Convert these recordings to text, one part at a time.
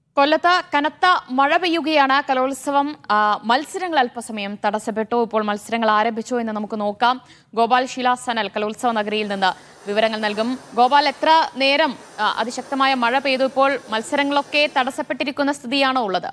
കൊല്ലത്ത് കനത്ത മഴ പെയ്യുകയാണ് കലോത്സവം ആ, മത്സരങ്ങൾ അല്പസമയം തടസ്സപ്പെട്ടു ഇപ്പോൾ മത്സരങ്ങൾ ആരംഭിച്ചു എന്ന് നമുക്ക് നോക്കാം ഗോപാൽ ശീല സനൽ കലോത്സവ നഗരിയിൽ നിന്ന് വിവരങ്ങൾ നൽകും ഗോപാൽ എത്ര നേരം ആ, അതിശക്തമായ മഴ പെയ്തു ഇപ്പോൾ മത്സരങ്ങളൊക്കെ തടസ്സപ്പെട്ടിരിക്കുന്ന സ്ഥിതിയാണോ ഉള്ളത്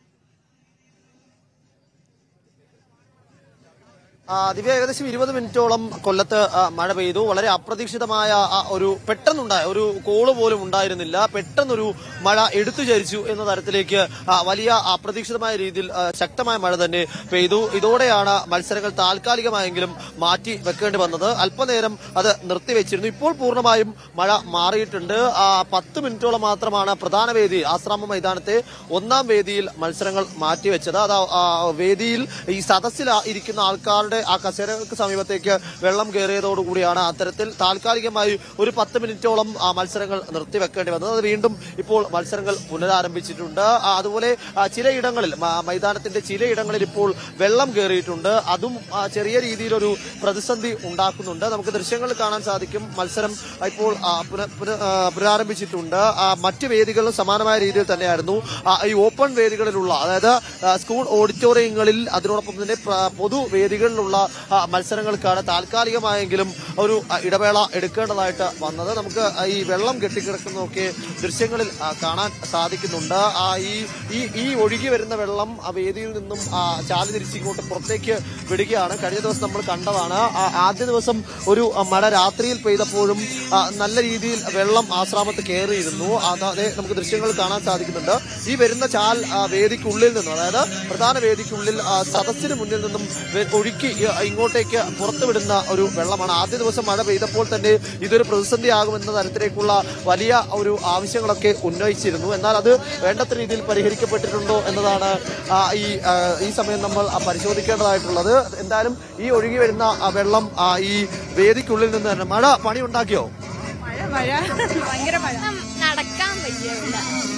ആ, ദിവ്യ ഏകദേശം ഇരുപത് മിനിറ്റോളം കൊല്ലത്ത് ആ, മഴ പെയ്തു വളരെ അപ്രതീക്ഷിതമായ ആ, ഒരു പെട്ടെന്നുണ്ടായ ഒരു കോള് പോലും ഉണ്ടായിരുന്നില്ല പെട്ടെന്നൊരു മഴ എടുത്തു ചരിച്ചു എന്ന തരത്തിലേക്ക് ആ, വലിയ അപ്രതീക്ഷിതമായ രീതിയിൽ ആ, ശക്തമായ മഴ തന്നെ പെയ്തു ഇതോടെയാണ് മത്സരങ്ങൾ താൽക്കാലികമായെങ്കിലും മാറ്റി വെക്കേണ്ടി വന്നത് അല്പനേരം അത് നിർത്തിവെച്ചിരുന്നു ഇപ്പോൾ പൂർണ്ണമായും മഴ മാറിയിട്ടുണ്ട് ആ, പത്ത് മിനിറ്റോളം മാത്രമാണ് പ്രധാന വേദി ആശ്രാമ മൈതാനത്തെ ഒന്നാം വേദിയിൽ മത്സരങ്ങൾ മാറ്റിവെച്ചത് അത് ആ- ആ വേദിയിൽ ഈ സദസ്സിൽ ആ- ഇരിക്കുന്ന ആൾക്കാരുടെ ആ കസേരകൾക്ക് സമീപത്തേക്ക് വെള്ളം കയറിയതോടുകൂടിയാണ് അത്തരത്തിൽ താൽക്കാലികമായി ഒരു പത്ത് മിനിറ്റോളം ആ മത്സരങ്ങൾ നിർത്തിവെക്കേണ്ടി വന്നത് അത് വീണ്ടും ഇപ്പോൾ മത്സരങ്ങൾ പുനരാരംഭിച്ചിട്ടുണ്ട് ആ, അതുപോലെ ആ, ചിലയിടങ്ങളിൽ മ- മൈതാനത്തിന്റെ ചിലയിടങ്ങളിൽ ഇപ്പോൾ വെള്ളം കയറിയിട്ടുണ്ട് അതും ആ, ചെറിയ രീതിയിലൊരു പ്രതിസന്ധി ഉണ്ടാക്കുന്നുണ്ട് നമുക്ക് ദൃശ്യങ്ങളിൽ കാണാൻ സാധിക്കും മത്സരം ഇപ്പോൾ ആ, പുന- പുന- ആ, പുനരാരംഭിച്ചിട്ടുണ്ട് ആ, മറ്റ് വേദികളിലും സമാനമായ രീതിയിൽ തന്നെയായിരുന്നു ആ, ഈ ഓപ്പൺ വേദികളിലുള്ള അതായത് ആ, സ്കൂൾ ഓഡിറ്റോറിയങ്ങളിൽ അതിനോടൊപ്പം തന്നെ പ്ര- പൊതുവേദികളിലുള്ള ആ, മത്സരങ്ങൾക്കാണ് താൽക്കാലികമായെങ്കിലും ഒരു ആ, ഇടവേള എടുക്കേണ്ടതായിട്ട് വന്നത് നമുക്ക് ആ, ഈ വെള്ളം കെട്ടിക്കിടക്കുന്നതൊക്കെ ദൃശ്യങ്ങളിൽ ആ, കാണാൻ സാധിക്കുന്നുണ്ട് ആ, ഈ ഈ ഈ ഒഴുകി വരുന്ന വെള്ളം ആ വേദിയിൽ നിന്നും ആ, ചാല് തിരിച്ച് ഇങ്ങോട്ട് പുറത്തേക്ക് വിടുകയാണ് കഴിഞ്ഞ ദിവസം നമ്മൾ കണ്ടതാണ് ആ, ആദ്യ ദിവസം ഒരു ആ, മഴ രാത്രിയിൽ പെയ്തപ്പോഴും ആ, നല്ല രീതിയിൽ വെള്ളം ആശ്രാമത്ത് കയറിയിരുന്നു അതെ നമുക്ക് ദൃശ്യങ്ങൾ കാണാൻ സാധിക്കുന്നുണ്ട് ഈ വരുന്ന ചാൽ ആ, വേദിക്കുള്ളിൽ നിന്നും അതായത് പ്രധാന വേദിക്കുള്ളിൽ ആ, സദസ്സിന് മുന്നിൽ നിന്നും വെ- ഒഴുക്കി ആ, ഇങ്ങോട്ടേക്ക് പുറത്തുവിടുന്ന ഒരു വെള്ളമാണ് ആദ്യ ദിവസം മഴ പെയ്തപ്പോൾ തന്നെ ഇതൊരു പ്രതിസന്ധിയാകുമെന്ന തരത്തിലേക്കുള്ള വലിയ ഒരു ആവശ്യങ്ങളൊക്കെ ഉന്നയിച്ചിരുന്നു എന്നാൽ അത് വേണ്ടത്ര രീതിയിൽ പരിഹരിക്കപ്പെട്ടിട്ടുണ്ടോ എന്നതാണ് ആ, ഈ ആ, ഈ സമയം നമ്മൾ ആ, പരിശോധിക്കേണ്ടതായിട്ടുള്ളത് എന്തായാലും ഈ ഒഴുകി വരുന്ന ആ, വെള്ളം ആ, ഈ വേദിക്കുള്ളിൽ നിന്ന് തന്നെ മഴ പണി ഉണ്ടാക്കിയോ മഴ മഴ ഭയങ്കര മഴ നടക്കാൻ പറ്റില്ല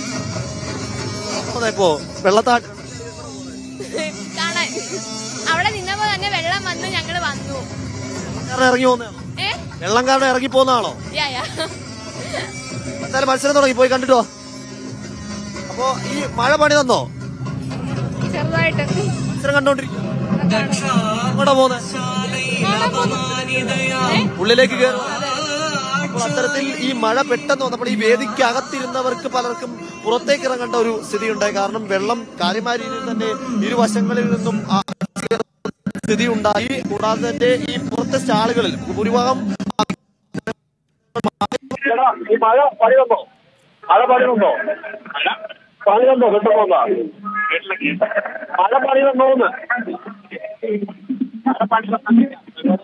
ഇപ്പോ വെള്ളത്താട്ട് കാണാൻ അവിടെ നിന്നപ്പോ തന്നെ വെള്ളം വന്ന് ഞങ്ങള് വന്നു കാരണം ഇറങ്ങി പോകുന്നതാണോ ഏ വെള്ളം കാരണം ഇറങ്ങി പോകുന്നതാണോ യാ യാ എന്തായാലും മത്സരം തുടങ്ങി പോയി കണ്ടിട്ടോ അപ്പോ ഈ മഴ പണി തന്നോ ചെറുതായിട്ട് മത്സരം കണ്ടോണ്ടിരിക്കും എങ്ങോട്ടാ പോകുന്നത് ഉള്ളിലേക്ക് കയറും അപ്പോൾ അത്തരത്തിൽ ഈ മഴ പെട്ടെന്ന് വന്നപ്പോൾ ഈ വേദിക്ക് അകത്തിരുന്നവർക്ക് പലർക്കും പുറത്തേക്ക് ഇറങ്ങേണ്ട ഒരു സ്ഥിതി ഉണ്ടായി കാരണം വെള്ളം കാര്യമായ രീതിയിൽ തന്നെ ഇരുവശങ്ങളിൽ നിന്നും ആ സ്ഥിതി ഉണ്ടായി കൂടാതെ തന്നെ ഈ പുറത്തെ സ്റ്റാളുകളിൽ ഭൂരിഭാഗം എടാ, ഈ മഴ പണി തന്നോ മഴ പണി തന്നോ പണി തന്നോ കിട്ടുമോന്നാ മഴ പണി തന്നോന്ന് മഴ പണി തന്നോ?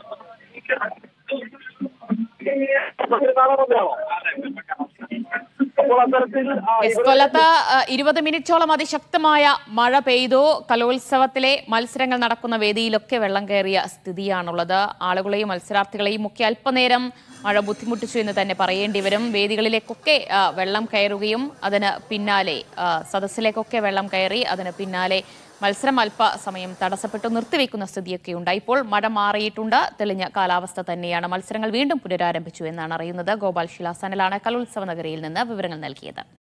കാണാൻ വന്നതാണോ? അപ്പോൾ അത്തരത്തിൽ ആ, എസ് ഇവിടെ കൊല്ലത്ത് ആ, ഇരുപത് മിനിറ്റോളം അതിശക്തമായ മഴ പെയ്തു കലോത്സവത്തിലെ മത്സരങ്ങൾ നടക്കുന്ന വേദിയിലൊക്കെ വെള്ളം കയറിയ സ്ഥിതിയാണുള്ളത് ആളുകളെയും മത്സരാർത്ഥികളെയും ഒക്കെ അല്പനേരം മഴ ബുദ്ധിമുട്ടിച്ചു എന്ന് തന്നെ പറയേണ്ടി വരും വേദികളിലേക്കൊക്കെ ആ, വെള്ളം കയറുകയും അതിന് പിന്നാലെ ആ, സദസ്സിലേക്കൊക്കെ വെള്ളം കയറി അതിന് പിന്നാലെ മത്സരം അല്പസമയം തടസ്സപ്പെട്ടു നിർത്തിവെക്കുന്ന സ്ഥിതിയൊക്കെ ഉണ്ട് ഇപ്പോൾ മഴ മാറിയിട്ടുണ്ട് തെളിഞ്ഞ കാലാവസ്ഥ തന്നെയാണ് മത്സരങ്ങൾ വീണ്ടും പുനരാരംഭിച്ചു എന്നാണ് അറിയുന്നത് ഗോപാൽ ശിലാസനലാണ് കലോത്സവ നഗരിയിൽ നിന്ന് വിവരങ്ങൾ നൽകിയത്